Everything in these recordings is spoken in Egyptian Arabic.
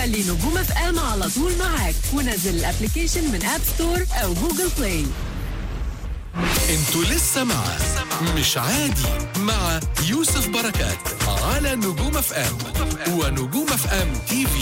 خلي نجوم اف ام على طول معاك ونزل الابلكيشن من اب ستور او جوجل بلاي انتوا لسه مع مش عادي مع يوسف بركات على نجوم اف ام ونجوم اف ام تي في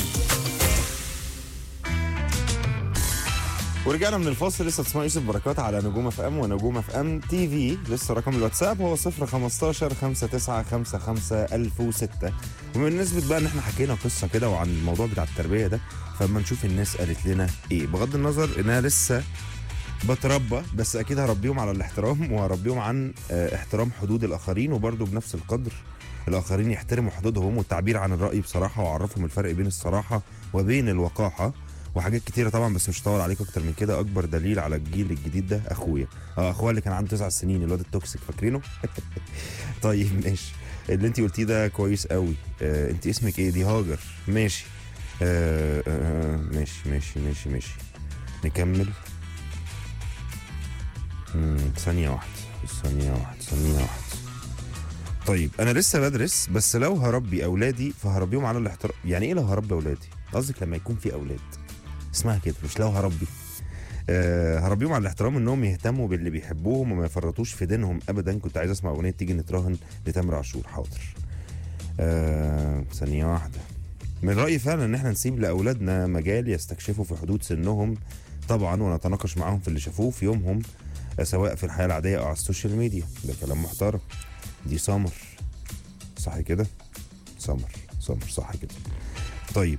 ورجعنا من الفاصل لسه تسمعوا يوسف بركات على نجوم اف ام ونجوم اف ام تي في لسه رقم الواتساب هو 015 5955 1006 وبالنسبه بقى ان احنا حكينا قصه كده وعن الموضوع بتاع التربيه ده فاما نشوف الناس قالت لنا ايه بغض النظر ان انا لسه بتربى بس اكيد هربيهم على الاحترام وهربيهم عن آه، احترام حدود الاخرين وبرضه بنفس القدر الاخرين يحترموا حدودهم والتعبير عن الراي بصراحه واعرفهم الفرق بين الصراحه وبين الوقاحه وحاجات كتيره طبعا بس مش هطول عليك اكتر من كده اكبر دليل على الجيل الجديد ده اخويا اه اخويا اللي كان عنده تسع سنين الواد التوكسيك فاكرينه طيب ماشي اللي انت قلتيه ده كويس قوي آه انت اسمك ايه دي هاجر ماشي آه آه ماشي ماشي ماشي ماشي نكمل مم، ثانية واحدة ثانية واحدة ثانية واحدة طيب أنا لسه بدرس بس لو هربي أولادي فهربيهم على الاحترام يعني إيه لو هربي أولادي؟ قصدك لما يكون في أولاد اسمها كده مش لو هربي أه هربيهم على الاحترام انهم يهتموا باللي بيحبوهم وما يفرطوش في دينهم ابدا كنت عايز اسمع اغنيه تيجي نتراهن لتامر عاشور حاضر أه ثانيه واحده من رايي فعلا ان احنا نسيب لاولادنا مجال يستكشفوا في حدود سنهم طبعا ونتناقش معاهم في اللي شافوه في يومهم آه، سواء في الحياه العاديه او على السوشيال ميديا ده كلام محترم دي سمر صح كده سمر سمر صح كده طيب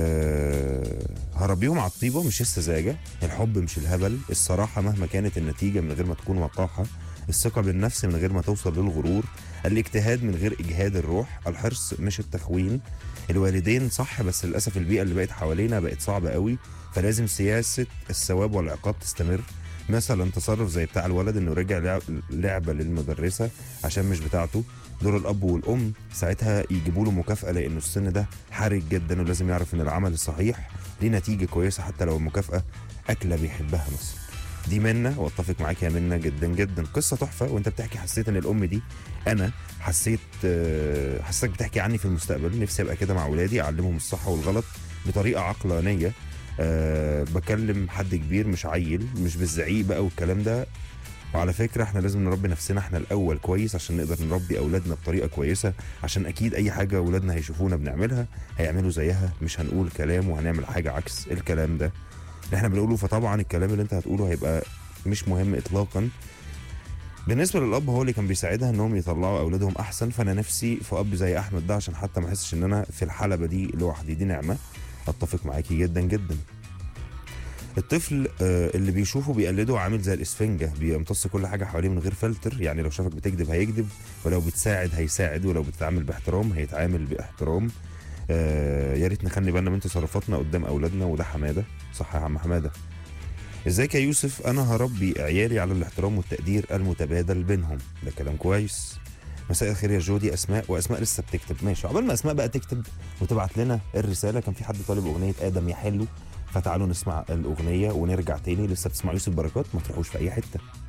أه هربيهم على الطيبه مش السذاجه الحب مش الهبل الصراحه مهما كانت النتيجه من غير ما تكون وقاحه الثقه بالنفس من غير ما توصل للغرور الاجتهاد من غير اجهاد الروح الحرص مش التخوين الوالدين صح بس للاسف البيئه اللي بقت حوالينا بقت صعبه قوي فلازم سياسه الثواب والعقاب تستمر مثلا تصرف زي بتاع الولد انه رجع لعب لعبه للمدرسه عشان مش بتاعته دور الاب والام ساعتها يجيبوا له مكافاه لانه السن ده حرج جدا ولازم يعرف ان العمل الصحيح ليه نتيجه كويسه حتى لو المكافاه اكله بيحبها مثلا دي منى واتفق معاك يا منى جدا جدا قصه تحفه وانت بتحكي حسيت ان الام دي انا حسيت آه، حسيتك بتحكي عني في المستقبل نفسي ابقى كده مع اولادي اعلمهم الصح والغلط بطريقه عقلانيه أه بكلم حد كبير مش عيل مش بالزعيق بقى والكلام ده وعلى فكرة احنا لازم نربي نفسنا احنا الأول كويس عشان نقدر نربي أولادنا بطريقة كويسة عشان أكيد أي حاجة أولادنا هيشوفونا بنعملها هيعملوا زيها مش هنقول كلام وهنعمل حاجة عكس الكلام ده اللي احنا بنقوله فطبعا الكلام اللي انت هتقوله هيبقى مش مهم إطلاقا بالنسبة للأب هو اللي كان بيساعدها إنهم يطلعوا أولادهم أحسن فأنا نفسي في أب زي أحمد ده عشان حتى ما أحسش إن أنا في الحلبة دي لوحدي دي نعمة أتفق معاكي جدا جدا الطفل آه، اللي بيشوفه بيقلده عامل زي الاسفنجه بيمتص كل حاجه حواليه من غير فلتر يعني لو شافك بتكذب هيكذب ولو بتساعد هيساعد ولو بتتعامل باحترام هيتعامل باحترام آه يا ريت نخلي بالنا من تصرفاتنا قدام اولادنا وده حماده صح يا عم حماده ازيك يا يوسف انا هربي عيالي على الاحترام والتقدير المتبادل بينهم ده كلام كويس مساء الخير يا جودي اسماء واسماء لسه بتكتب ماشي عقبال ما اسماء بقى تكتب وتبعت لنا الرساله كان في حد طالب اغنيه ادم يا حلو فتعالوا نسمع الاغنيه ونرجع تاني لسه بتسمع يوسف بركات ما تروحوش في اي حته